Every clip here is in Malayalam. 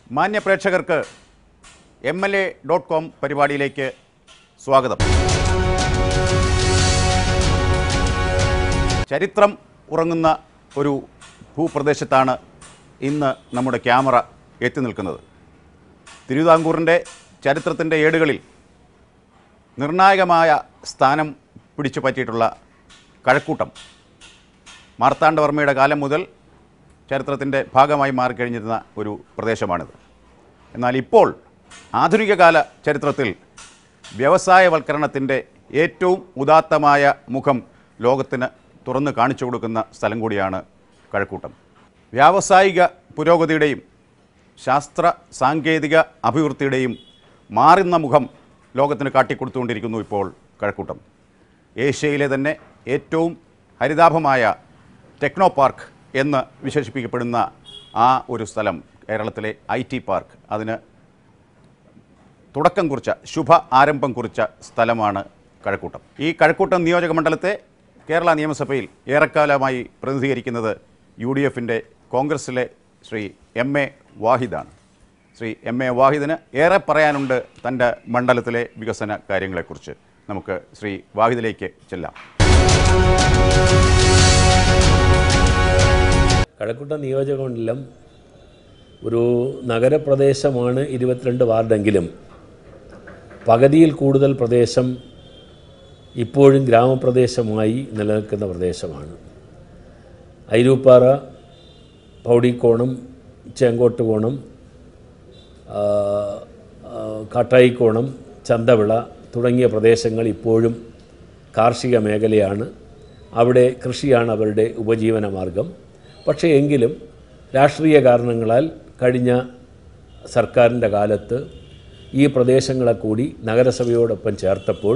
മാന്യ പ്രേക്ഷകർക്ക് M L A dot com പരിപാടിയിലേക്ക് സ്വാഗതം ചരിത്രം ഉറങ്ങുന്ന ഒരു ഭൂപ്രദേശത്താണ് ഇന്ന് നമ്മുടെ ക്യാമറ എത്തി നിൽക്കുന്നത് തിരുവിതാംകൂറിൻ്റെ ചരിത്രത്തിൻ്റെ ഏടുകളിൽ നിർണായകമായ സ്ഥാനം പിടിച്ചു പറ്റിയിട്ടുള്ള കഴക്കൂട്ടം മാർത്താണ്ഡവർമ്മയുടെ കാലം മുതൽ ചരിത്രത്തിൻ്റെ ഭാഗമായി മാറിക്കഴിഞ്ഞിരുന്ന ഒരു പ്രദേശമാണിത് എന്നാൽ ഇപ്പോൾ ആധുനിക കാല ചരിത്രത്തിൽ വ്യവസായവൽക്കരണത്തിൻ്റെ ഏറ്റവും ഉദാത്തമായ മുഖം ലോകത്തിന് തുറന്ന് കാണിച്ചു കൊടുക്കുന്ന സ്ഥലം കൂടിയാണ് കഴക്കൂട്ടം വ്യാവസായിക പുരോഗതിയുടെയും ശാസ്ത്ര സാങ്കേതിക അഭിവൃദ്ധിയുടെയും മാറുന്ന മുഖം ലോകത്തിന് കാട്ടിക്കൊടുത്തുകൊണ്ടിരിക്കുന്നു ഇപ്പോൾ കഴക്കൂട്ടം ഏഷ്യയിലെ തന്നെ ഏറ്റവും ഹരിതാഭമായ ടെക്നോ പാർക്ക് എന്ന് വിശേഷിപ്പിക്കപ്പെടുന്ന ആ ഒരു സ്ഥലം കേരളത്തിലെ ഐ ടി പാർക്ക് അതിന് തുടക്കം കുറിച്ച ശുഭ ആരംഭം കുറിച്ച സ്ഥലമാണ് കഴക്കൂട്ടം ഈ കഴക്കൂട്ടം നിയോജക മണ്ഡലത്തെ കേരള നിയമസഭയിൽ ഏറെക്കാലമായി പ്രതിനിധീകരിക്കുന്നത് യു ഡി എഫിൻ്റെ കോൺഗ്രസിലെ ശ്രീ എം എ വാഹിദാണ് ശ്രീ എം എ വാഹിദിന് ഏറെ പറയാനുണ്ട് തൻ്റെ മണ്ഡലത്തിലെ വികസന കാര്യങ്ങളെക്കുറിച്ച് നമുക്ക് ശ്രീ വാഹിദിലേക്ക് ചെല്ലാം കഴക്കൂട്ടം നിയോജകമണ്ഡലം ഒരു നഗരപ്രദേശമാണ് ഇരുപത്തിരണ്ട് വാർഡെങ്കിലും പകുതിയിൽ കൂടുതൽ പ്രദേശം ഇപ്പോഴും ഗ്രാമപ്രദേശമായി നിലനിൽക്കുന്ന പ്രദേശമാണ് ഐരൂപ്പാറ പൗടിക്കോണം ചേങ്കോട്ടുകോണം ആ, ആ, കാട്ടായിക്കോണം ചന്തവിള തുടങ്ങിയ പ്രദേശങ്ങൾ ഇപ്പോഴും കാർഷിക മേഖലയാണ് അവിടെ കൃഷിയാണ് അവരുടെ ഉപജീവന മാർഗം പക്ഷേ എങ്കിലും രാഷ്ട്രീയ കാരണങ്ങളാൽ കഴിഞ്ഞ സർക്കാരിൻ്റെ കാലത്ത് ഈ പ്രദേശങ്ങളെ കൂടി നഗരസഭയോടൊപ്പം ചേർത്തപ്പോൾ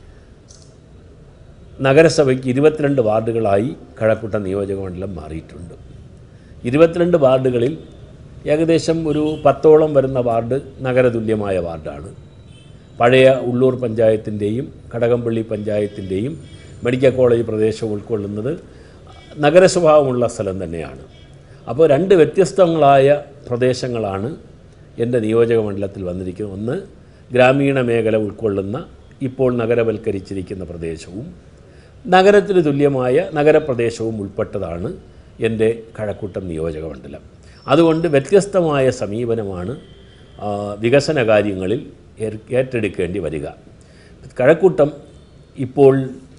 നഗരസഭയ്ക്ക് ഇരുപത്തിരണ്ട് വാർഡുകളായി കഴക്കൂട്ടം നിയോജകമണ്ഡലം മാറിയിട്ടുണ്ട് ഇരുപത്തിരണ്ട് വാർഡുകളിൽ ഏകദേശം ഒരു പത്തോളം വരുന്ന വാർഡ് നഗരതുല്യമായ വാർഡാണ് പഴയ ഉള്ളൂർ പഞ്ചായത്തിൻ്റെയും കടകംപള്ളി പഞ്ചായത്തിൻ്റെയും മെഡിക്കൽ കോളേജ് പ്രദേശം ഉൾക്കൊള്ളുന്നത് നഗരസ്വഭാവമുള്ള സ്ഥലം തന്നെയാണ് അപ്പോൾ രണ്ട് വ്യത്യസ്തങ്ങളായ പ്രദേശങ്ങളാണ് എൻ്റെ നിയോജക മണ്ഡലത്തിൽ വന്നിരിക്കുന്നത് ഒന്ന് ഗ്രാമീണ മേഖല ഉൾക്കൊള്ളുന്ന ഇപ്പോൾ നഗരവൽക്കരിച്ചിരിക്കുന്ന പ്രദേശവും നഗരത്തിന് തുല്യമായ നഗരപ്രദേശവും ഉൾപ്പെട്ടതാണ് എൻ്റെ കഴക്കൂട്ടം നിയോജക മണ്ഡലം അതുകൊണ്ട് വ്യത്യസ്തമായ സമീപനമാണ് ആ, വികസന കാര്യങ്ങളിൽ ഏർ- ഏറ്റെടുക്കേണ്ടി വരിക കഴക്കൂട്ടം ഇപ്പോൾ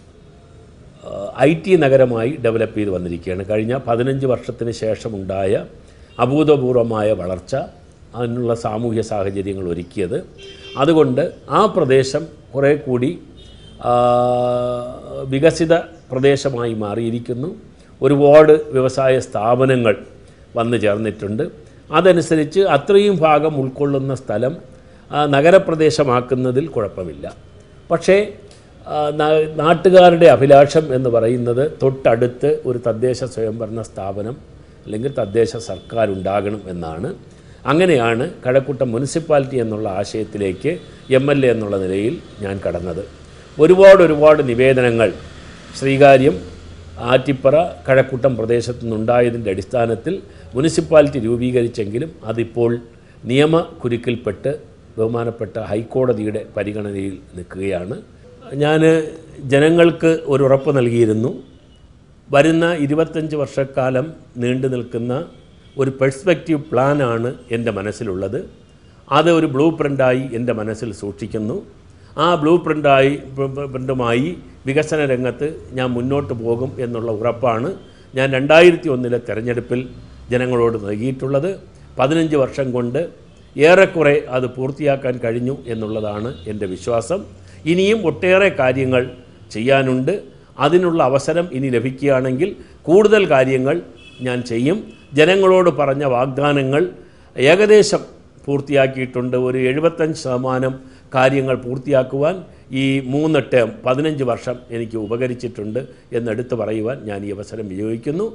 ഐ ടി നഗരമായി ഡെവലപ്പ് ചെയ്ത് വന്നിരിക്കുകയാണ് കഴിഞ്ഞ പതിനഞ്ച് വർഷത്തിന് ശേഷമുണ്ടായ അഭൂതപൂർവമായ വളർച്ച അതിനുള്ള സാമൂഹ്യ സാഹചര്യങ്ങൾ ഒരുക്കിയത് അതുകൊണ്ട് ആ പ്രദേശം കുറേ കൂടി ആ, വികസിത പ്രദേശമായി മാറിയിരിക്കുന്നു ഒരുപാട് വ്യവസായ സ്ഥാപനങ്ങൾ വന്നു ചേർന്നിട്ടുണ്ട് അതനുസരിച്ച് അത്രയും ഭാഗം ഉൾക്കൊള്ളുന്ന സ്ഥലം ആ, നഗരപ്രദേശമാക്കുന്നതിൽ കുഴപ്പമില്ല പക്ഷേ ആ, നാ- നാട്ടുകാരുടെ അഭിലാഷം എന്ന് പറയുന്നത് തൊട്ടടുത്ത് ഒരു തദ്ദേശ സ്വയംഭരണ സ്ഥാപനം അല്ലെങ്കിൽ തദ്ദേശ സർക്കാർ ഉണ്ടാകണം എന്നാണ് അങ്ങനെയാണ് കഴക്കൂട്ടം മുനിസിപ്പാലിറ്റി എന്നുള്ള ആശയത്തിലേക്ക് എം എൽ എ എന്നുള്ള നിലയിൽ ഞാൻ കടന്നത് ഒരുപാട് ഒരുപാട് നിവേദനങ്ങൾ ശ്രീകാര്യം ആറ്റിപ്പറ കഴക്കൂട്ടം പ്രദേശത്തു നിന്നുണ്ടായതിൻ്റെ അടിസ്ഥാനത്തിൽ മുനിസിപ്പാലിറ്റി രൂപീകരിച്ചെങ്കിലും അതിപ്പോൾ നിയമക്കുരുക്കിൽപ്പെട്ട് ബഹുമാനപ്പെട്ട ഹൈക്കോടതിയുടെ പരിഗണനയിൽ നിൽക്കുകയാണ് ഞാൻ ജനങ്ങൾക്ക് ഒരു ഉറപ്പ് നൽകിയിരുന്നു വരുന്ന ഇരുപത്തഞ്ച് വർഷക്കാലം നീണ്ടു നിൽക്കുന്ന ഒരു പെർസ്പെക്റ്റീവ് പ്ലാനാണ് എൻ്റെ മനസ്സിലുള്ളത് അത് ഒരു ബ്ലൂ പ്രിൻ്റായി എൻ്റെ മനസ്സിൽ സൂക്ഷിക്കുന്നു ആ ബ്ലൂ പ്രിൻ്റായി പ്രിൻ്റുമായി വികസന രംഗത്ത് ഞാൻ മുന്നോട്ട് പോകും എന്നുള്ള ഉറപ്പാണ് ഞാൻ രണ്ടായിരത്തി ഒന്നിലെ തെരഞ്ഞെടുപ്പിൽ ജനങ്ങളോട് നൽകിയിട്ടുള്ളത് പതിനഞ്ച് വർഷം കൊണ്ട് ഏറെക്കുറെ അത് പൂർത്തിയാക്കാൻ കഴിഞ്ഞു എന്നുള്ളതാണ് എൻ്റെ വിശ്വാസം ഇനിയും ഒട്ടേറെ കാര്യങ്ങൾ ചെയ്യാനുണ്ട് അതിനുള്ള അവസരം ഇനി ലഭിക്കുകയാണെങ്കിൽ കൂടുതൽ കാര്യങ്ങൾ ഞാൻ ചെയ്യും ജനങ്ങളോട് പറഞ്ഞ വാഗ്ദാനങ്ങൾ ഏകദേശം പൂർത്തിയാക്കിയിട്ടുണ്ട് ഒരു എഴുപത്തഞ്ച് ശതമാനം കാര്യങ്ങൾ പൂർത്തിയാക്കുവാൻ ഈ മൂന്ന് ടേം പതിനഞ്ച് വർഷം എനിക്ക് ഉപകരിച്ചിട്ടുണ്ട് എന്നെടുത്ത് പറയുവാൻ ഞാൻ ഈ അവസരം വിനിയോഗിക്കുന്നു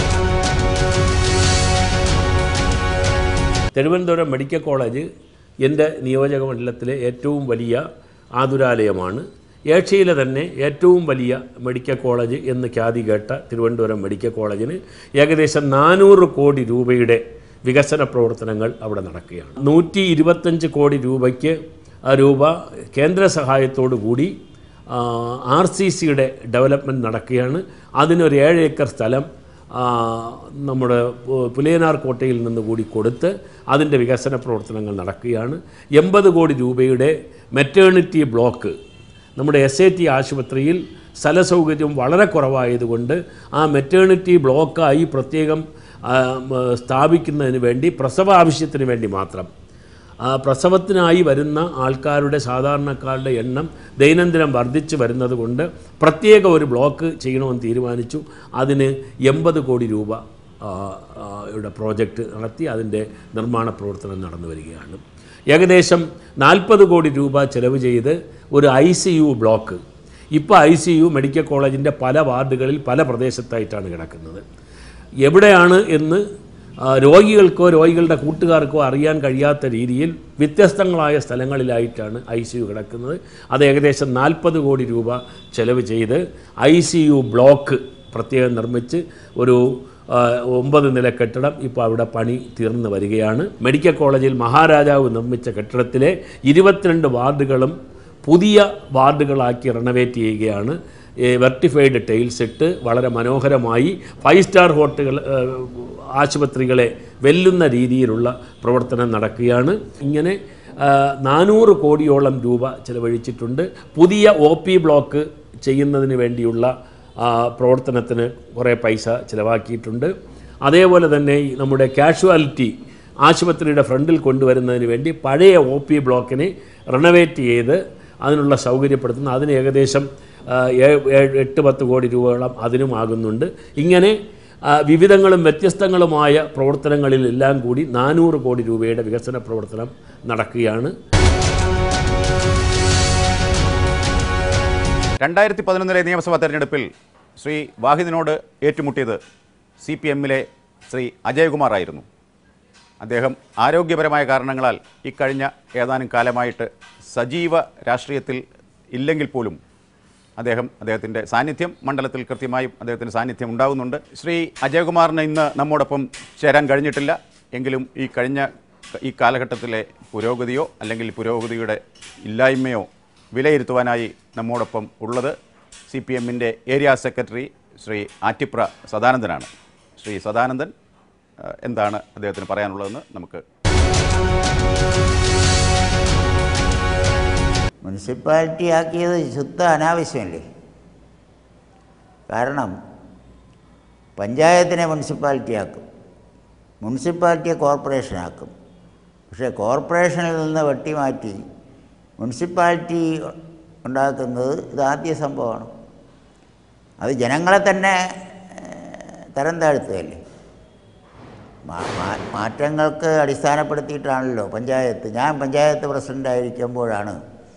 തിരുവനന്തപുരം മെഡിക്കൽ കോളേജ് എൻ്റെ നിയോജക മണ്ഡലത്തിലെ ഏറ്റവും വലിയ ആതുരാലയമാണ് ഏഷ്യയിലെ തന്നെ ഏറ്റവും വലിയ മെഡിക്കൽ കോളേജ് എന്ന് ഖ്യാതി കേട്ട തിരുവനന്തപുരം മെഡിക്കൽ കോളേജിന് ഏകദേശം നാനൂറ് കോടി രൂപയുടെ വികസന പ്രവർത്തനങ്ങൾ അവിടെ നടക്കുകയാണ് നൂറ്റി ഇരുപത്തഞ്ച് കോടി രൂപയ്ക്ക് ആ രൂപ കേന്ദ്ര സഹായത്തോടു കൂടി ആർ സി സിയുടെ ഡെവലപ്മെൻറ്റ് നടക്കുകയാണ് അതിനൊരു ഏഴ് ഏക്കർ സ്ഥലം ആ, നമ്മുടെ പു- പുലിയനാർ കോട്ടയിൽ നിന്ന് കൂടി കൊടുത്ത് അതിൻ്റെ വികസന പ്രവർത്തനങ്ങൾ നടക്കുകയാണ് എൺപത് കോടി രൂപയുടെ മെറ്റേണിറ്റി ബ്ലോക്ക് നമ്മുടെ എസ് എ ടി ആശുപത്രിയിൽ സ്ഥലസൗകര്യം വളരെ കുറവായതുകൊണ്ട് ആ മെറ്റേണിറ്റി ബ്ലോക്കായി പ്രത്യേകം ആ, മ, സ്ഥാപിക്കുന്നതിന് വേണ്ടി പ്രസവ ആവശ്യത്തിന് വേണ്ടി മാത്രം ആ പ്രസവത്തിനായി വരുന്ന ആൾക്കാരുടെ സാധാരണക്കാരുടെ എണ്ണം ദൈനംദിനം വർദ്ധിച്ചു വരുന്നത് കൊണ്ട് പ്രത്യേക ഒരു ബ്ലോക്ക് ചെയ്യണമെന്ന് തീരുമാനിച്ചു അതിന് എൺപത് കോടി രൂപ ആ, ആ, യുടെ പ്രോജക്റ്റ് നടത്തി അതിൻ്റെ നിർമ്മാണ പ്രവർത്തനം നടന്നു വരികയാണ് ഏകദേശം നാൽപ്പത് കോടി രൂപ ചെലവ് ചെയ്ത് ഒരു ഐ സി യു ബ്ലോക്ക് ഇപ്പോൾ ഐ സി യു മെഡിക്കൽ കോളേജിൻ്റെ പല വാർഡുകളിൽ പല പ്രദേശത്തായിട്ടാണ് കിടക്കുന്നത് എവിടെയാണ് എന്ന് ആ, രോഗികൾക്കോ രോഗികളുടെ കൂട്ടുകാർക്കോ അറിയാൻ കഴിയാത്ത രീതിയിൽ വ്യത്യസ്തങ്ങളായ സ്ഥലങ്ങളിലായിട്ടാണ് ഐ സി യു കിടക്കുന്നത് അത് ഏകദേശം നാൽപ്പത് കോടി രൂപ ചെലവ് ചെയ്ത് ഐ സി യു ബ്ലോക്ക് പ്രത്യേകം നിർമ്മിച്ച് ഒരു ആ, ഒമ്പത് നില കെട്ടിടം ഇപ്പോൾ അവിടെ പണി തീർന്നു വരികയാണ് മെഡിക്കൽ കോളേജിൽ മഹാരാജാവ് നിർമ്മിച്ച കെട്ടിടത്തിലെ ഇരുപത്തിരണ്ട് വാർഡുകളും പുതിയ വാർഡുകളാക്കി റെനോവേറ്റ് ചെയ്യുകയാണ് വെർട്ടിഫൈഡ് ടൈൽസ് ഇട്ട് വളരെ മനോഹരമായി ഫൈവ് സ്റ്റാർ ഹോട്ടലുകൾ ഏഹ്, ആശുപത്രികളെ വെല്ലുന്ന രീതിയിലുള്ള പ്രവർത്തനം നടക്കുകയാണ് ഇങ്ങനെ നാനൂറ് കോടിയോളം രൂപ ചിലവഴിച്ചിട്ടുണ്ട് പുതിയ ഒ പി ബ്ലോക്ക് ചെയ്യുന്നതിന് വേണ്ടിയുള്ള ആ, പ്രവർത്തനത്തിന് കുറേ പൈസ ചിലവാക്കിയിട്ടുണ്ട് അതേപോലെ തന്നെ ഈ നമ്മുടെ കാഷ്വാലിറ്റി ആശുപത്രിയുടെ ഫ്രണ്ടിൽ കൊണ്ടുവരുന്നതിന് വേണ്ടി പഴയ ഒ പി ബ്ലോക്കിനെ റിനോവേറ്റ് ചെയ്ത് അതിനുള്ള സൗകര്യപ്പെടുത്തുന്നു അതിന് ഏകദേശം ആ, ഏ- ഏ- എട്ട് പത്ത് കോടി രൂപയോളം അതിനും ആകുന്നുണ്ട് ഇങ്ങനെ ആ, വിവിധങ്ങളും വ്യത്യസ്തങ്ങളുമായ പ്രവർത്തനങ്ങളിലെല്ലാം കൂടി നാനൂറ് കോടി രൂപയുടെ വികസന പ്രവർത്തനം നടക്കുകയാണ് രണ്ടായിരത്തി പതിനൊന്നിലെ നിയമസഭാ തെരഞ്ഞെടുപ്പിൽ ശ്രീ വാഹിദിനോട് ഏറ്റുമുട്ടിയത് സി പി എമ്മിലെ ശ്രീ അജയകുമാർ ആയിരുന്നു അദ്ദേഹം ആരോഗ്യപരമായ കാരണങ്ങളാൽ ഇക്കഴിഞ്ഞ ഏതാനും കാലമായിട്ട് സജീവ രാഷ്ട്രീയത്തിൽ ഇല്ലെങ്കിൽ പോലും അദ്ദേഹം അദ്ദേഹത്തിൻ്റെ സാന്നിധ്യം മണ്ഡലത്തിൽ കൃത്യമായും അദ്ദേഹത്തിൻ്റെ സാന്നിധ്യം ഉണ്ടാകുന്നുണ്ട് ശ്രീ അജയകുമാറിന് ഇന്ന് നമ്മോടൊപ്പം ചേരാൻ കഴിഞ്ഞിട്ടില്ല എങ്കിലും ഈ കഴിഞ്ഞ ഈ കാലഘട്ടത്തിലെ പുരോഗതിയോ അല്ലെങ്കിൽ പുരോഗതിയുടെ ഇല്ലായ്മയോ വിലയിരുത്തുവാനായി നമ്മോടൊപ്പം ഉള്ളത് സി പി എമ്മിൻ്റെ ഏരിയ സെക്രട്ടറി ശ്രീ ആറ്റിപ്ര സദാനന്ദനാണ് ശ്രീ സദാനന്ദൻ ഏഹ്, എന്താണ് അദ്ദേഹത്തിന് പറയാനുള്ളതെന്ന് നമുക്ക് മുനിസിപ്പാലിറ്റി ആക്കിയത് ശുദ്ധ അനാവശ്യമല്ലേ കാരണം പഞ്ചായത്തിനെ മുനിസിപ്പാലിറ്റി ആക്കും മുനിസിപ്പാലിറ്റിയെ കോർപ്പറേഷനാക്കും പക്ഷേ കോർപ്പറേഷനിൽ നിന്ന് വെട്ടിമാറ്റി മുനിസിപ്പാലിറ്റി ഉണ്ടാക്കുന്നത് ഇതാദ്യ സംഭവമാണ് അത് ജനങ്ങളെ തന്നെ ഏഹ്, തരം താഴ്ത്തുകയല്ലേ മാ- മാ- മാറ്റങ്ങൾക്ക് അടിസ്ഥാനപ്പെടുത്തിയിട്ടാണല്ലോ പഞ്ചായത്ത് ഞാൻ പഞ്ചായത്ത് പ്രസിഡൻ്റായിരിക്കുമ്പോഴാണ്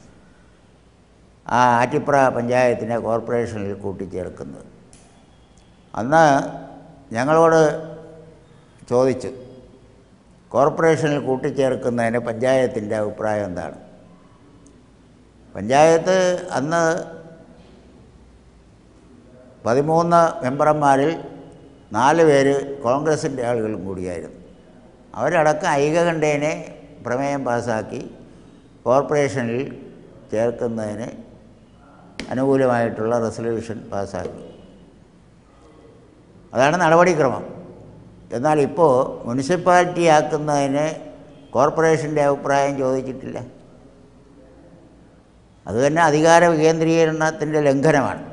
ആ ആറ്റിപ്ര പഞ്ചായത്തിനെ കോർപ്പറേഷനിൽ കൂട്ടിച്ചേർക്കുന്നത് അന്ന് ഞങ്ങളോട് ചോദിച്ചു കോർപ്പറേഷനിൽ കൂട്ടിച്ചേർക്കുന്നതിന് പഞ്ചായത്തിൻ്റെ അഭിപ്രായം എന്താണ് പഞ്ചായത്ത് അന്ന് പതിമൂന്ന് മെമ്പർമാരിൽ നാല് പേര് കോൺഗ്രസിൻ്റെ ആളുകളും കൂടിയായിരുന്നു അവരടക്കം ഐകകണ്ഠേനെ പ്രമേയം പാസ്സാക്കി കോർപ്പറേഷനിൽ ചേർക്കുന്നതിന് അനുകൂലമായിട്ടുള്ള റെസൊല്യൂഷൻ പാസ്സാക്കി അതാണ് നടപടിക്രമം എന്നാൽ ഇപ്പോൾ മുനിസിപ്പാലിറ്റി ആക്കുന്നതിന് കോർപ്പറേഷൻ്റെ അഭിപ്രായം ചോദിച്ചിട്ടില്ല അത് തന്നെ അധികാര വികേന്ദ്രീകരണത്തിൻ്റെ ലംഘനമാണ്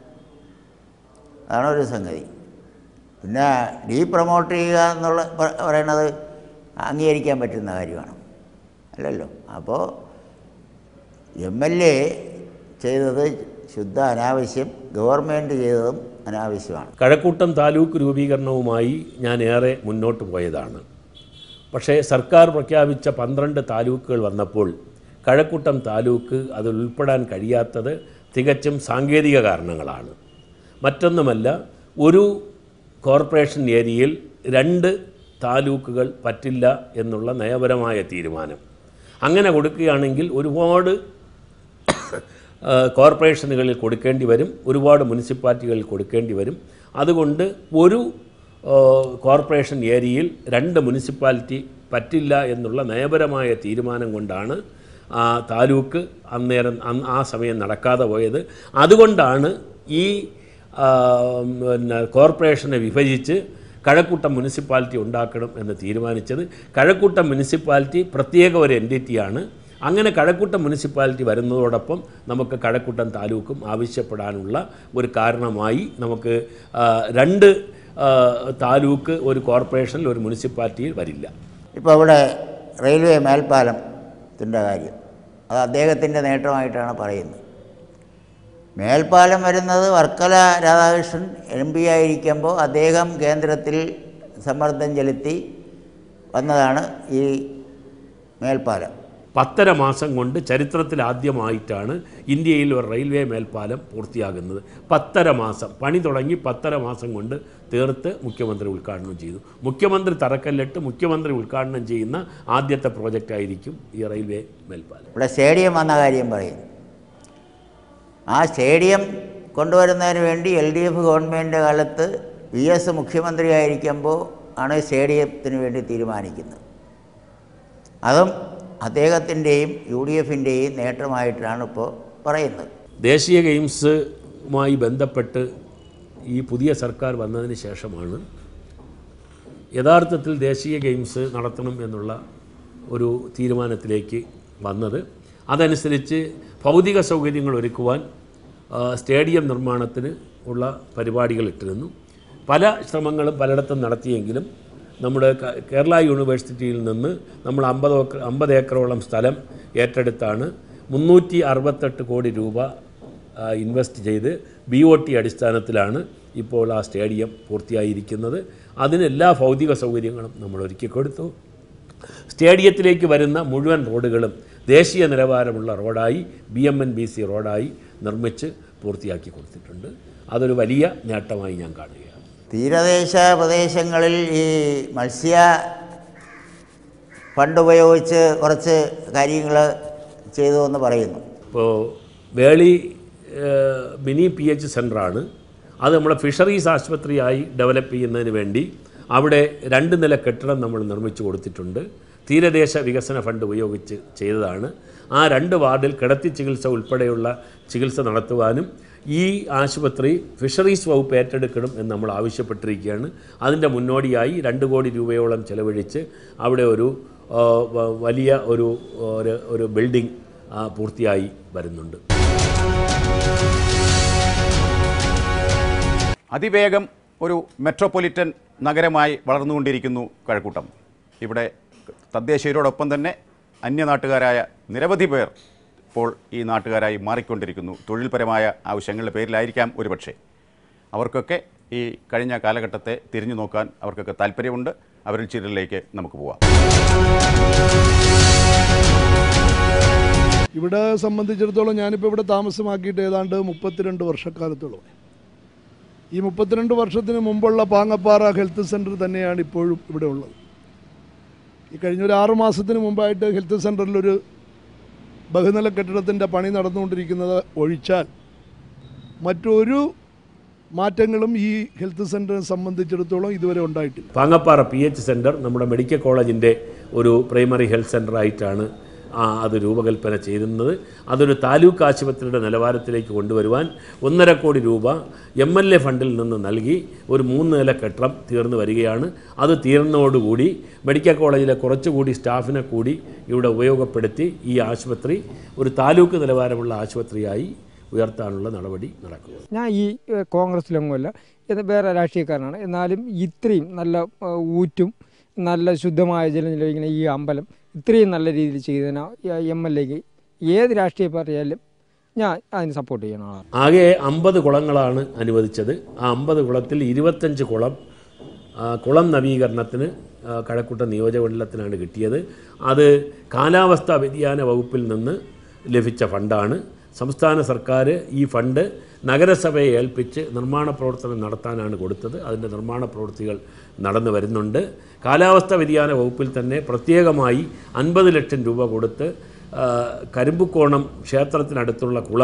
അതാണ് ഒരു സംഗതി പിന്നെ ഡീ പ്രൊമോട്ട് ചെയ്യുക എന്നുള്ള പ- പറയുന്നത് അംഗീകരിക്കാൻ പറ്റുന്ന കാര്യമാണ് അല്ലല്ലോ അപ്പോൾ എം എൽ എ ചെയ്തത് ശുദ്ധ അനാവശ്യം ഗവൺമെൻറ് ചെയ്തതും അനാവശ്യമാണ് കഴക്കൂട്ടം താലൂക്ക് രൂപീകരണവുമായി ഞാൻ ഏറെ മുന്നോട്ട് പോയതാണ് പക്ഷേ സർക്കാർ പ്രഖ്യാപിച്ച പന്ത്രണ്ട് താലൂക്കുകൾ വന്നപ്പോൾ കഴക്കൂട്ടം താലൂക്ക് അതിൽ ഉൾപ്പെടാൻ കഴിയാത്തത് തികച്ചും സാങ്കേതിക കാരണങ്ങളാണ് മറ്റൊന്നുമല്ല ഒരു കോർപ്പറേഷൻ ഏരിയയിൽ രണ്ട് താലൂക്കുകൾ പറ്റില്ല എന്നുള്ള നയപരമായ തീരുമാനം അങ്ങനെ കൊടുക്കുകയാണെങ്കിൽ ഒരുപാട് ആ, കോർപ്പറേഷനുകളിൽ കൊടുക്കേണ്ടി വരും ഒരുപാട് മുനിസിപ്പാലിറ്റികളിൽ കൊടുക്കേണ്ടി വരും അതുകൊണ്ട് ഒരു ഏഹ്, കോർപ്പറേഷൻ ഏരിയയിൽ രണ്ട് മുനിസിപ്പാലിറ്റി പറ്റില്ല എന്നുള്ള നയപരമായ തീരുമാനം കൊണ്ടാണ് ആ താലൂക്ക് അന്നേരം അന്ന് ആ സമയം നടക്കാതെ പോയത് അതുകൊണ്ടാണ് ഈ ആ, പിന്നെ കോർപ്പറേഷനെ വിഭജിച്ച് കഴക്കൂട്ടം മുനിസിപ്പാലിറ്റി ഉണ്ടാക്കണം എന്ന് തീരുമാനിച്ചത് കഴക്കൂട്ടം മുനിസിപ്പാലിറ്റി പ്രത്യേക ഒരു എൻറ്റിറ്റിയാണ് അങ്ങനെ കഴക്കൂട്ടം മുനിസിപ്പാലിറ്റി വരുന്നതോടൊപ്പം നമുക്ക് കഴക്കൂട്ടം താലൂക്കും ആവശ്യപ്പെടാനുള്ള ഒരു കാരണമായി നമുക്ക് ആ, രണ്ട് ആ, താലൂക്ക് ഒരു കോർപ്പറേഷനിൽ ഒരു മുനിസിപ്പാലിറ്റിയിൽ വരില്ല ഇപ്പോൾ ഇവിടെ റെയിൽവേ മേൽപ്പാലത്തിൻ്റെ കാര്യം അത് അദ്ദേഹത്തിൻ്റെ നേട്ടമായിട്ടാണ് പറയുന്നത് മേൽപ്പാലം വരുന്നത് വർക്കല രാധാകൃഷ്ണൻ എം പി ആയിരിക്കുമ്പോൾ അദ്ദേഹം കേന്ദ്രത്തിൽ സമ്മർദ്ദം ചെലുത്തി വന്നതാണ് ഈ മേൽപ്പാലം പത്തര മാസം കൊണ്ട് ചരിത്രത്തിൽ ആദ്യമായിട്ടാണ് ഇന്ത്യയിൽ ഒരു റെയിൽവേ മേൽപ്പാലം പൂർത്തിയാകുന്നത് പത്തര മാസം പണി തുടങ്ങി പത്തര മാസം കൊണ്ട് തീർത്ത് മുഖ്യമന്ത്രി ഉദ്ഘാടനം ചെയ്തു മുഖ്യമന്ത്രി തറക്കല്ലിട്ട് മുഖ്യമന്ത്രി ഉദ്ഘാടനം ചെയ്യുന്ന ആദ്യത്തെ പ്രോജക്റ്റ് ആയിരിക്കും ഈ റെയിൽവേ മേൽപ്പാലം ഇവിടെ സ്റ്റേഡിയം വന്ന കാര്യം പറയുന്നു ആ സ്റ്റേഡിയം കൊണ്ടുവരുന്നതിന് വേണ്ടി എൽ ഡി എഫ് ഗവൺമെൻറ്റിൻ്റെ കാലത്ത് വി എസ് മുഖ്യമന്ത്രിയായിരിക്കുമ്പോൾ ആണ് സ്റ്റേഡിയത്തിന് വേണ്ടി തീരുമാനിക്കുന്നത് അതും അദ്ദേഹത്തിൻ്റെയും യു ഡി എഫിൻ്റെയും നേട്ടമായിട്ടാണ് ഇപ്പോൾ പറയുന്നത് ദേശീയ ഗെയിംസുമായി ബന്ധപ്പെട്ട് ഈ പുതിയ സർക്കാർ വന്നതിന് ശേഷമാണ് യഥാർത്ഥത്തിൽ ദേശീയ ഗെയിംസ് നടത്തണം എന്നുള്ള ഒരു തീരുമാനത്തിലേക്ക് വന്നത് അതനുസരിച്ച് ഭൗതിക സൗകര്യങ്ങൾ ഒരുക്കുവാൻ ആ, സ്റ്റേഡിയം നിർമ്മാണത്തിന് ഉള്ള പരിപാടികൾ ഇട്ടിരുന്നു പല ശ്രമങ്ങളും പലയിടത്തും നടത്തിയെങ്കിലും നമ്മുടെ ക- കേരള യൂണിവേഴ്സിറ്റിയിൽ നിന്ന് നമ്മൾ അമ്പത് ഏക്കർ അമ്പത് ഏക്കറോളം സ്ഥലം ഏറ്റെടുത്താണ് മുന്നൂറ്റി അറുപത്തെട്ട് കോടി രൂപ ആ, ഇൻവെസ്റ്റ് ചെയ്ത് ബി ഒ ടി അടിസ്ഥാനത്തിലാണ് ഇപ്പോൾ ആ സ്റ്റേഡിയം പൂർത്തിയായിരിക്കുന്നത് അതിന് എല്ലാ ഭൗതിക സൗകര്യങ്ങളും നമ്മൾ ഒരുക്കി കൊടുത്തു സ്റ്റേഡിയത്തിലേക്ക് വരുന്ന മുഴുവൻ റോഡുകളും ദേശീയ നിലവാരമുള്ള റോഡായി B M N B C റോഡായി നിർമ്മിച്ച് പൂർത്തിയാക്കി കൊടുത്തിട്ടുണ്ട് അതൊരു വലിയ നേട്ടമായി ഞാൻ കാണുകയാണ് തീരദേശ പ്രദേശങ്ങളിൽ ഈ മത്സ്യ ഫണ്ട് ഉപയോഗിച്ച് കുറച്ച് കാര്യങ്ങൾ ചെയ്തു എന്ന് പറയുന്നു ഇപ്പോൾ വേളി ഏഹ്, മിനി പി എച്ച് സെൻ്ററാണ് അത് നമ്മളെ ഫിഷറീസ് ആശുപത്രിയായി ഡെവലപ്പ് ചെയ്യുന്നതിന് വേണ്ടി അവിടെ രണ്ട് നില കെട്ടിടം നമ്മൾ നിർമ്മിച്ചു കൊടുത്തിട്ടുണ്ട് തീരദേശ വികസന ഫണ്ട് ഉപയോഗിച്ച് ചെയ്തതാണ് ആ രണ്ട് വാർഡിൽ കിടത്തി ചികിത്സ ഉൾപ്പെടെയുള്ള ചികിത്സ നടത്തുവാനും ഈ ആശുപത്രി ഫിഷറീസ് വകുപ്പ് ഏറ്റെടുക്കണം എന്ന് നമ്മൾ ആവശ്യപ്പെട്ടിരിക്കുകയാണ് അതിൻ്റെ മുന്നോടിയായി രണ്ട് കോടി രൂപയോളം ചെലവഴിച്ച് അവിടെ ഒരു ആ, വ- വലിയ ഒരു ഒരു ഒരു ബിൽഡിംഗ് ആ, പൂർത്തിയായി വരുന്നുണ്ട് അതിവേഗം ഒരു മെട്രോപൊളിറ്റൻ നഗരമായി വളർന്നുകൊണ്ടിരിക്കുന്നു കഴക്കൂട്ടം ഇവിടെ തദ്ദേശീയരോടൊപ്പം തന്നെ അന്യനാട്ടുകാരായ നിരവധി പേർ ഇപ്പോൾ ഈ നാട്ടുകാരായി മാറിക്കൊണ്ടിരിക്കുന്നു തൊഴിൽപരമായ ആവശ്യങ്ങളുടെ പേരിലായിരിക്കാം ഒരുപക്ഷെ അവർക്കൊക്കെ ഈ കഴിഞ്ഞ കാലഘട്ടത്തെ തിരിഞ്ഞു നോക്കാൻ അവർക്കൊക്കെ താല്പര്യമുണ്ട് അവരിൽ ചിലരിലേക്ക് നമുക്ക് പോവാം ഇവിടെ സംബന്ധിച്ചിടത്തോളം ഞാനിപ്പോൾ ഇവിടെ താമസമാക്കിയിട്ട് ഏതാണ്ട് മുപ്പത്തിരണ്ട് വർഷക്കാലത്തോളം ഈ മുപ്പത്തിരണ്ട് വർഷത്തിന് മുമ്പുള്ള പാങ്ങപ്പാറ ഹെൽത്ത് സെൻറ്റർ തന്നെയാണ് ഇപ്പോഴും ഇവിടെ ഉള്ളത് ഈ കഴിഞ്ഞ ഒരു ആറു മാസത്തിന് മുമ്പായിട്ട് ഹെൽത്ത് സെൻറ്ററിലൊരു ബഹുനില കെട്ടിടത്തിൻ്റെ പണി നടന്നുകൊണ്ടിരിക്കുന്നത് ഒഴിച്ചാൽ മറ്റൊരു മാറ്റങ്ങളും ഈ ഹെൽത്ത് സെൻറ്ററിനെ സംബന്ധിച്ചിടത്തോളം ഇതുവരെ ഉണ്ടായിട്ടില്ല പാങ്ങപ്പാറ പി എച്ച് സെൻറ്റർ നമ്മുടെ മെഡിക്കൽ കോളേജിൻ്റെ ഒരു പ്രൈമറി ഹെൽത്ത് സെൻ്ററായിട്ടാണ് ആ, അത് രൂപകൽപ്പന ചെയ്യുന്നത് അതൊരു താലൂക്ക് ആശുപത്രിയുടെ നിലവാരത്തിലേക്ക് കൊണ്ടുവരുവാൻ ഒന്നര കോടി രൂപ എം എൽ എ ഫണ്ടിൽ നിന്ന് നൽകി ഒരു മൂന്ന് നില കെട്ടിടം തീർന്നു വരികയാണ് അത് തീർന്നതോടുകൂടി മെഡിക്കൽ കോളേജിലെ കുറച്ചുകൂടി സ്റ്റാഫിനെ കൂടി ഇവിടെ ഉപയോഗപ്പെടുത്തി ഈ ആശുപത്രി ഒരു താലൂക്ക് നിലവാരമുള്ള ആശുപത്രിയായി ഉയർത്താനുള്ള നടപടി നടക്കുക ഞാൻ ഈ ഏഹ്, കോൺഗ്രസ്സിലൊന്നുമല്ല ഇത് വേറെ രാഷ്ട്രീയക്കാരനാണ് എന്നാലും ഇത്രയും നല്ല ഏഹ്, ഊറ്റും നല്ല ശുദ്ധമായ ജലം ലഭിക്കുന്ന ഈ അമ്പലം ഇത്രയും നല്ല രീതിയിൽ ചെയ്തതിന് എം എൽ എക്ക് ഏത് രാഷ്ട്രീയ പാർട്ടിയായാലും ഞാൻ അതിന് സപ്പോർട്ട് ചെയ്യണ ആളാണ് ആകെ അമ്പത് കുളങ്ങളാണ് അനുവദിച്ചത് ആ അമ്പത് കുളത്തിൽ ഇരുപത്തഞ്ച് കുളം ആ, കുളം നവീകരണത്തിന് ആ, കഴക്കൂട്ടം നിയോജകമണ്ഡലത്തിനാണ് കിട്ടിയത് അത് കാലാവസ്ഥാ വ്യതിയാന വകുപ്പിൽ നിന്ന് ലഭിച്ച ഫണ്ടാണ് സംസ്ഥാന സർക്കാർ ഈ ഫണ്ട് നഗരസഭയെ ഏൽപ്പിച്ച് നിർമ്മാണ പ്രവർത്തനം നടത്താനാണ് കൊടുത്തത് അതിൻ്റെ നിർമ്മാണ പ്രവൃത്തികൾ നടന്നു വരുന്നുണ്ട് കാലാവസ്ഥാ വ്യതിയാന വകുപ്പിൽ തന്നെ പ്രത്യേകമായി അൻപത് ലക്ഷം രൂപ കൊടുത്ത് ആ, കരിമ്പുക്കോണം ക്ഷേത്രത്തിനടുത്തുള്ള കുളം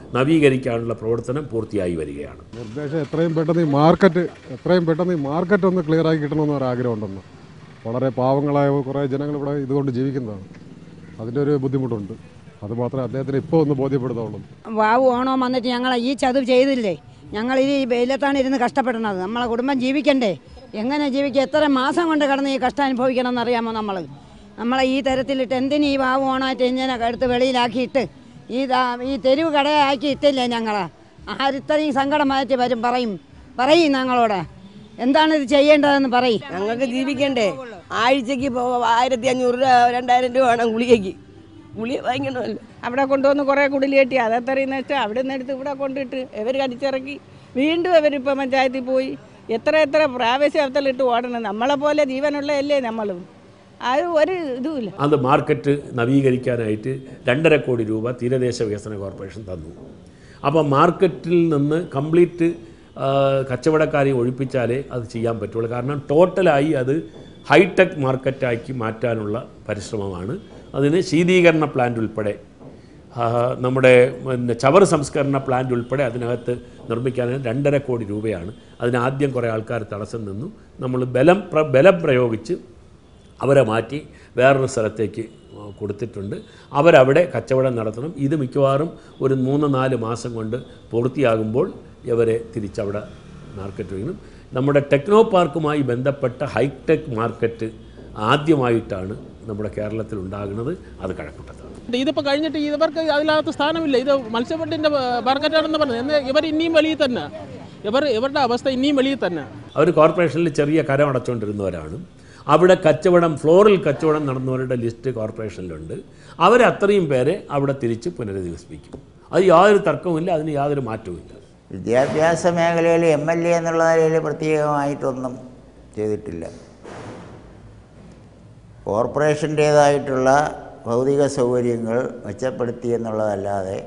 നവീകരിക്കാനുള്ള പ്രവർത്തനം പൂർത്തിയായി വരികയാണ് നിർദ്ദേശം എത്രയും പെട്ടെന്ന് ഈ മാർക്കറ്റ് എത്രയും പെട്ടെന്ന് ഈ മാർക്കറ്റ് ഒന്ന് ക്ലിയർ ആക്കി കിട്ടണമെന്ന് ഒരു ആഗ്രഹമുണ്ടെന്ന് വളരെ പാവങ്ങളായ കുറേ ജനങ്ങൾ ഇവിടെ ഇതുകൊണ്ട് ജീവിക്കുന്നതാണ് അതിൻ്റെ ഒരു ബുദ്ധിമുട്ടുണ്ട് അതുമാത്രമേ അദ്ദേഹത്തിന് ഇപ്പോൾ ഒന്ന് ബോധ്യപ്പെടുത്തുള്ളൂ വാവ് ഓണം വന്നിട്ട് ഞങ്ങൾ ഈ ചതുവ് ചെയ്തില്ലേ ഞങ്ങൾ ഈ വെയിലത്താണ് ഇരുന്ന് കഷ്ടപ്പെടുന്നത് നമ്മളെ കുടുംബം ജീവിക്കണ്ടേ എങ്ങനെ ജീവിക്കുക എത്ര മാസം കൊണ്ട് കിടന്ന് ഈ കഷ്ടം അനുഭവിക്കണം എന്നറിയാമോ നമ്മൾ നമ്മളെ ഈ തരത്തിലിട്ട് എന്തിന് ഈ വാവ് ഓണമായിട്ട് ഇങ്ങനെ എടുത്ത് വെളിയിലാക്കിയിട്ട് ഈ ദാ- ഈ തെരുവ് കടയാക്കി ഇട്ടില്ലേ ഞങ്ങളെ ആരിത്രയും സങ്കടമായിട്ട് വരും പറയും പറയും ഞങ്ങളോട് എന്താണ് ഇത് ചെയ്യേണ്ടതെന്ന് പറയും ഞങ്ങൾക്ക് ജീവിക്കണ്ടേ ആഴ്ചക്ക് ഇപ്പോൾ ആയിരത്തി അഞ്ഞൂറ് രൂപ രണ്ടായിരം രൂപ വേണം ഗുളികയ്ക്ക് ഗുളിക വാങ്ങിക്കണമല്ലോ അവിടെ കൊണ്ടുവന്ന് കുറേ കുടിൽ കെട്ടി അതെത്രയും വെച്ച് അവിടെ നിന്ന് എടുത്ത് ഇവിടെ കൊണ്ടിട്ട് ഇവർ കടിച്ചിറക്കി വീണ്ടും ഇവരിപ്പോൾ പഞ്ചായത്തിൽ പോയി എത്ര എത്ര പ്രാവശ്യത്തിലിട്ട് ഓടണം നമ്മളെ പോലെ ജീവനുള്ളതല്ലേ നമ്മളും അത് ഒരു ഇതുമില്ല അത് മാർക്കറ്റ് നവീകരിക്കാനായിട്ട് രണ്ടര കോടി രൂപ തീരദേശ വികസന കോർപ്പറേഷൻ തന്നു അപ്പോൾ മാർക്കറ്റിൽ നിന്ന് കംപ്ലീറ്റ് കച്ചവടക്കാരെ ഒഴിപ്പിച്ചാലേ അത് ചെയ്യാൻ പറ്റുള്ളൂ കാരണം ടോട്ടലായി അത് ഹൈടെക് മാർക്കറ്റാക്കി മാറ്റാനുള്ള പരിശ്രമമാണ് അതിന് ശീതീകരണ പ്ലാന്റ് ഉൾപ്പെടെ ആ, നമ്മുടെ പിന്നെ ചവർ സംസ്കരണ പ്ലാന്റ് ഉൾപ്പെടെ അതിനകത്ത് നിർമ്മിക്കാൻ രണ്ടര കോടി രൂപയാണ് അതിന് ആദ്യം കുറേ ആൾക്കാർ തടസ്സം നിന്നു നമ്മൾ ബലം പ്ര ബലം പ്രയോഗിച്ച് അവരെ മാറ്റി വേറൊരു സ്ഥലത്തേക്ക് കൊടുത്തിട്ടുണ്ട് അവരവിടെ കച്ചവടം നടത്തണം ഇത് മിക്കവാറും ഒരു മൂന്ന് നാല് മാസം കൊണ്ട് പൂർത്തിയാകുമ്പോൾ ഇവരെ തിരിച്ചവിടെ മാർക്കറ്റ് വയ്ക്കണം നമ്മുടെ ടെക്നോ പാർക്കുമായി ബന്ധപ്പെട്ട ഹൈടെക് മാർക്കറ്റ് ആദ്യമായിട്ടാണ് നമ്മുടെ കേരളത്തിൽ ഉണ്ടാകുന്നത് അത് കഴക്കൂട്ടത്താണ് ഇതിപ്പോൾ കഴിഞ്ഞിട്ട് ഇവർക്ക് അതിനകത്ത് സ്ഥാനമില്ല ഇത് മത്സ്യബന്ധൻ്റെ മാർക്കറ്റാണെന്ന് പറഞ്ഞത് എന്നാൽ ഇവർ ഇനിയും വെളിയിൽ തന്നെ ഇവർ ഇവരുടെ അവസ്ഥ ഇനിയും വെളിയിൽ തന്നെ അവർ കോർപ്പറേഷനിൽ ചെറിയ കരം അടച്ചുകൊണ്ടിരുന്നവരാണ് അവിടെ കച്ചവടം ഫ്ലോറിൽ കച്ചവടം നടന്നവരുടെ ലിസ്റ്റ് കോർപ്പറേഷനിലുണ്ട് അവർ അത്രയും പേരെ അവിടെ തിരിച്ച് പുനരധിവസിപ്പിക്കും അത് യാതൊരു തർക്കവുമില്ല അതിന് യാതൊരു മാറ്റവുമില്ല വിദ്യാഭ്യാസ മേഖലയിൽ എം എൽ എ എന്നുള്ള നിലയിൽ പ്രത്യേകമായിട്ടൊന്നും ചെയ്തിട്ടില്ല കോർപ്പറേഷൻ്റേതായിട്ടുള്ള ഭൗതിക സൗകര്യങ്ങൾ മെച്ചപ്പെടുത്തി എന്നുള്ളതല്ലാതെ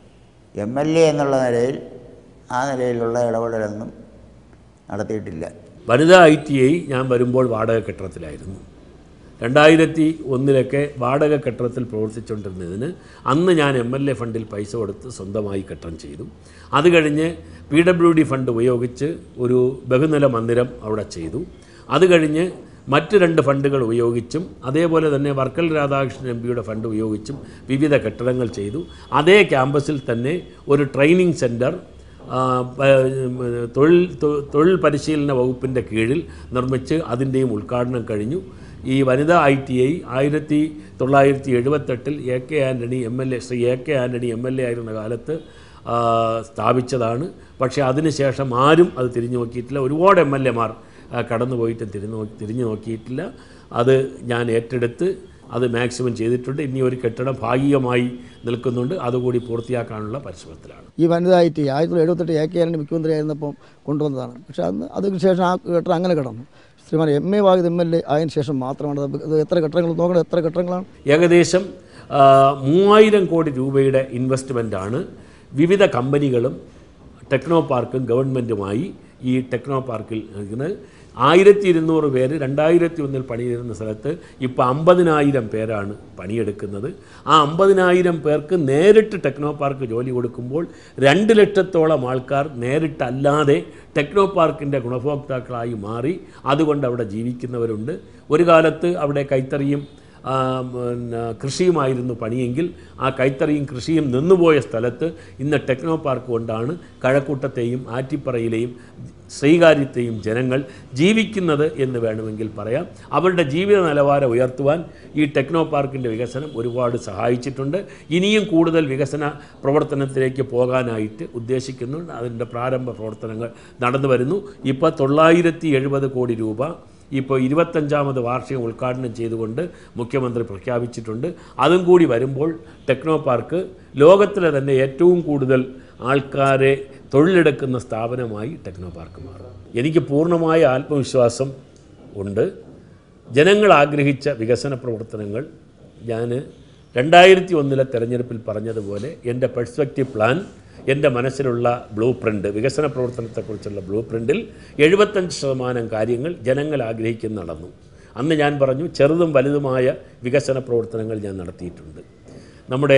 എം എൽ എ എന്നുള്ള നിലയിൽ ആ നിലയിലുള്ള ഇടപെടലൊന്നും നടത്തിയിട്ടില്ല വനിതാ ഐ ടി ഐ ഞാൻ വരുമ്പോൾ വാടക കെട്ടിടത്തിലായിരുന്നു രണ്ടായിരത്തി ഒന്നിലൊക്കെ വാടക കെട്ടിടത്തിൽ പ്രവർത്തിച്ചുകൊണ്ടിരുന്നതിന് അന്ന് ഞാൻ എം എൽ എ ഫണ്ടിൽ പൈസ കൊടുത്ത് സ്വന്തമായി കെട്ടിടം ചെയ്തു അത് കഴിഞ്ഞ് പി ഡബ്ല്യു ഡി ഫണ്ട് ഉപയോഗിച്ച് ഒരു ബഹുനില മന്ദിരം അവിടെ ചെയ്തു അത് കഴിഞ്ഞ് മറ്റ് രണ്ട് ഫണ്ടുകൾ ഉപയോഗിച്ചും അതേപോലെ തന്നെ വർക്കൽ രാധാകൃഷ്ണൻ എം പിയുടെ ഫണ്ട് ഉപയോഗിച്ചും വിവിധ കെട്ടിടങ്ങൾ ചെയ്തു അതേ ക്യാമ്പസിൽ തന്നെ ഒരു ട്രെയിനിങ് സെൻറ്റർ ആ, പ- തൊഴിൽ തൊ- തൊഴിൽ പരിശീലന വകുപ്പിൻ്റെ കീഴിൽ നിർമ്മിച്ച് അതിൻ്റെയും ഉദ്ഘാടനം കഴിഞ്ഞു ഈ വനിതാ ഐ ടി ഐ ആയിരത്തി തൊള്ളായിരത്തി എഴുപത്തെട്ടിൽ A K Antony M L A Shri A K Antony M L A ആയിരുന്ന കാലത്ത് ആ, സ്ഥാപിച്ചതാണ് പക്ഷേ അതിനുശേഷം ആരും അത് തിരിഞ്ഞു നോക്കിയിട്ടില്ല ഒരുപാട് എം എൽ എമാർ കടന്നുപോയിട്ടും തിരിഞ്ഞു നോക്കി തിരിഞ്ഞു നോക്കിയിട്ടില്ല അത് ഞാൻ ഏറ്റെടുത്ത് അത് മാക്സിമം ചെയ്തിട്ടുണ്ട് ഇനി ഒരു കെട്ടിടം ഭാഗികമായി നിൽക്കുന്നുണ്ട് അതുകൂടി പൂർത്തിയാക്കാനുള്ള പരിശ്രമത്തിലാണ് ഈ വനിതാ ഐ ടി ആയിരത്തി തൊള്ളായിരത്തി എഴുപത്തെട്ട് എ കെ ആറിൻ്റെ മുഖ്യമന്ത്രി ആയിരുന്നപ്പം കൊണ്ടുവന്നതാണ് പക്ഷേ അന്ന് അതിന് ശേഷം ആ കെട്ടിടം അങ്ങനെ കിടന്നു Shriman M A Vahid M L A ആയതിനു ശേഷം മാത്രമാണ് അത് ഇത് എത്ര കെട്ടിടങ്ങൾ നോക്കണം എത്ര കെട്ടിടങ്ങളാണ് ഏകദേശം ആ, മൂവായിരം കോടി രൂപയുടെ ഇൻവെസ്റ്റ്മെൻറ്റാണ് വിവിധ കമ്പനികളും ടെക്നോ പാർക്കും ഗവൺമെൻറ്റുമായി ഈ ടെക്നോ പാർക്കിൽ നൽകുന്നത് ആയിരത്തി ഇരുന്നൂറ് പേര് രണ്ടായിരത്തി ഒന്നിൽ പണിയിരുന്ന സ്ഥലത്ത് ഇപ്പോൾ അമ്പതിനായിരം പേരാണ് പണിയെടുക്കുന്നത് ആ അമ്പതിനായിരം പേർക്ക് നേരിട്ട് ടെക്നോ പാർക്ക് ജോലി കൊടുക്കുമ്പോൾ രണ്ട് ലക്ഷത്തോളം ആൾക്കാർ നേരിട്ടല്ലാതെ ടെക്നോ പാർക്കിൻ്റെ ഗുണഭോക്താക്കളായി മാറി അതുകൊണ്ട് അവിടെ ജീവിക്കുന്നവരുണ്ട് ഒരു കാലത്ത് അവിടെ കൈത്തറിയും ആ, പിന്നെ കൃഷിയുമായിരുന്നു പണിയെങ്കിൽ ആ കൈത്തറിയും കൃഷിയും നിന്നുപോയ സ്ഥലത്ത് ഇന്ന് ടെക്നോ പാർക്ക് കൊണ്ടാണ് കഴക്കൂട്ടത്തെയും ആറ്റിപ്പറയിലെയും ശ്രീകാര്യത്തെയും ജനങ്ങൾ ജീവിക്കുന്നത് എന്ന് വേണമെങ്കിൽ പറയാം അവരുടെ ജീവിത നിലവാരം ഉയർത്തുവാൻ ഈ ടെക്നോ പാർക്കിൻ്റെ വികസനം ഒരുപാട് സഹായിച്ചിട്ടുണ്ട് ഇനിയും കൂടുതൽ വികസന പ്രവർത്തനത്തിലേക്ക് പോകാനായിട്ട് ഉദ്ദേശിക്കുന്നുണ്ട് അതിൻ്റെ പ്രാരംഭ പ്രവർത്തനങ്ങൾ നടന്നു വരുന്നു ഇപ്പോൾ തൊള്ളായിരത്തി എഴുപത് കോടി രൂപ ഇപ്പോൾ ഇരുപത്തഞ്ചാമത് വാർഷികം ഉദ്ഘാടനം ചെയ്തുകൊണ്ട് മുഖ്യമന്ത്രി പ്രഖ്യാപിച്ചിട്ടുണ്ട് അതും കൂടി വരുമ്പോൾ ടെക്നോ പാർക്ക് ലോകത്തിലെ തന്നെ ഏറ്റവും കൂടുതൽ ആൾക്കാരെ തൊഴിലെടുക്കുന്ന സ്ഥാപനമായി ടെക്നോ പാർക്ക് മാറും എനിക്ക് പൂർണ്ണമായ ആത്മവിശ്വാസം ഉണ്ട് ജനങ്ങൾ ആഗ്രഹിച്ച വികസന പ്രവർത്തനങ്ങൾ ഞാൻ രണ്ടായിരത്തി ഒന്നിലെ തെരഞ്ഞെടുപ്പിൽ പറഞ്ഞതുപോലെ എൻ്റെ പെർസ്പെക്റ്റീവ് പ്ലാൻ എൻ്റെ മനസ്സിലുള്ള ബ്ലൂ പ്രിൻ്റ് വികസന പ്രവർത്തനത്തെക്കുറിച്ചുള്ള ബ്ലൂ പ്രിൻറ്റിൽ എഴുപത്തഞ്ച് ശതമാനം കാര്യങ്ങൾ ജനങ്ങൾ ആഗ്രഹിക്കുന്ന നടന്നു അന്ന് ഞാൻ പറഞ്ഞു ചെറുതും വലുതുമായ വികസന പ്രവർത്തനങ്ങൾ ഞാൻ നടത്തിയിട്ടുണ്ട് നമ്മുടെ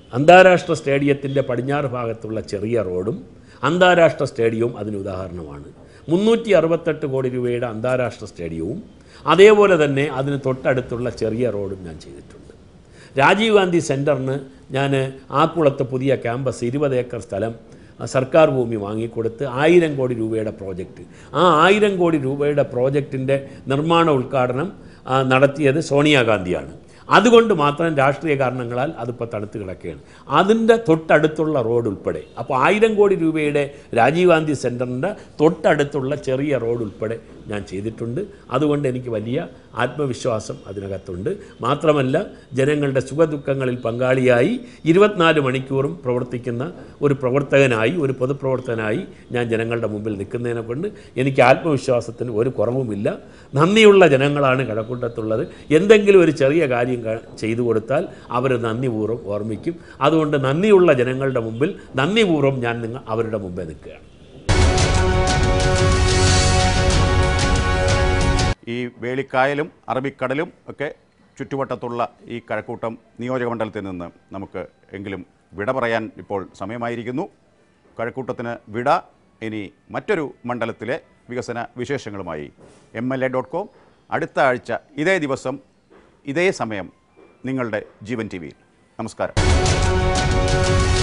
അന്താരാഷ്ട്ര സ്റ്റേഡിയത്തിൻ്റെ പടിഞ്ഞാറ് ഭാഗത്തുള്ള ചെറിയ റോഡും അന്താരാഷ്ട്ര സ്റ്റേഡിയവും അതിന് ഉദാഹരണമാണ് മുന്നൂറ്റി അറുപത്തെട്ട് കോടി രൂപയുടെ അന്താരാഷ്ട്ര സ്റ്റേഡിയവും അതേപോലെ തന്നെ അതിന് തൊട്ടടുത്തുള്ള ചെറിയ റോഡും ഞാൻ ചെയ്തിട്ടുണ്ട് രാജീവ് ഗാന്ധി സെൻറ്ററിന് ഞാൻ ആക്കുളത്ത് പുതിയ ക്യാമ്പസ് ഇരുപത് ഏക്കർ സ്ഥലം ആ, സർക്കാർ ഭൂമി വാങ്ങിക്കൊടുത്ത് ആയിരം കോടി രൂപയുടെ പ്രോജക്റ്റ് ആ ആയിരം കോടി രൂപയുടെ പ്രോജക്റ്റിൻ്റെ നിർമ്മാണ ഉദ്ഘാടനം ആ, നടത്തിയത് സോണിയാഗാന്ധിയാണ് അതുകൊണ്ട് മാത്രം രാഷ്ട്രീയ കാരണങ്ങളാൽ അതിപ്പോൾ തണുത്ത് കിടക്കുകയാണ് അതിൻ്റെ തൊട്ടടുത്തുള്ള റോഡ് ഉൾപ്പെടെ അപ്പോൾ ആയിരം കോടി രൂപയുടെ രാജീവ് ഗാന്ധി സെൻറ്ററിൻ്റെ തൊട്ടടുത്തുള്ള ചെറിയ റോഡ് ഉൾപ്പെടെ ഞാൻ ചെയ്തിട്ടുണ്ട് അതുകൊണ്ട് എനിക്ക് വലിയ ആത്മവിശ്വാസം അതിനകത്തുണ്ട് മാത്രമല്ല ജനങ്ങളുടെ സുഖദുഃഖങ്ങളിൽ പങ്കാളിയായി ഇരുപത്തിനാല് മണിക്കൂറും പ്രവർത്തിക്കുന്ന ഒരു പ്രവർത്തകനായി ഒരു പൊതുപ്രവർത്തകനായി ഞാൻ ജനങ്ങളുടെ മുമ്പിൽ നിൽക്കുന്നതിനെ കൊണ്ട് എനിക്ക് ആത്മവിശ്വാസത്തിന് ഒരു കുറവുമില്ല നന്ദിയുള്ള ജനങ്ങളാണ് കഴക്കൂട്ടത്തുള്ളത് എന്തെങ്കിലും ഒരു ചെറിയ കാര്യം ക- ചെയ്തു കൊടുത്താൽ അവർ നന്ദിപൂർവ്വം ഓർമ്മിക്കും അതുകൊണ്ട് നന്ദിയുള്ള ജനങ്ങളുടെ മുമ്പിൽ നന്ദിപൂർവ്വം ഞാൻ നിങ്ങൾ അവരുടെ മുമ്പേ നിൽക്കുകയാണ് ഈ വേളിക്കായലും അറബിക്കടലും ഒക്കെ ചുറ്റുവട്ടത്തുള്ള ഈ കഴക്കൂട്ടം നിയോജകമണ്ഡലത്തിൽ നിന്ന് നമുക്ക് എങ്കിലും വിട പറയാൻ ഇപ്പോൾ സമയമായിരിക്കുന്നു കഴക്കൂട്ടത്തിന് വിട ഇനി മറ്റൊരു മണ്ഡലത്തിലെ വികസന വിശേഷങ്ങളുമായി M L A dot com അടുത്ത ആഴ്ച ഇതേ ദിവസം ഇതേ സമയം നിങ്ങളുടെ ജീവൻ ടി വിയിൽ നമസ്കാരം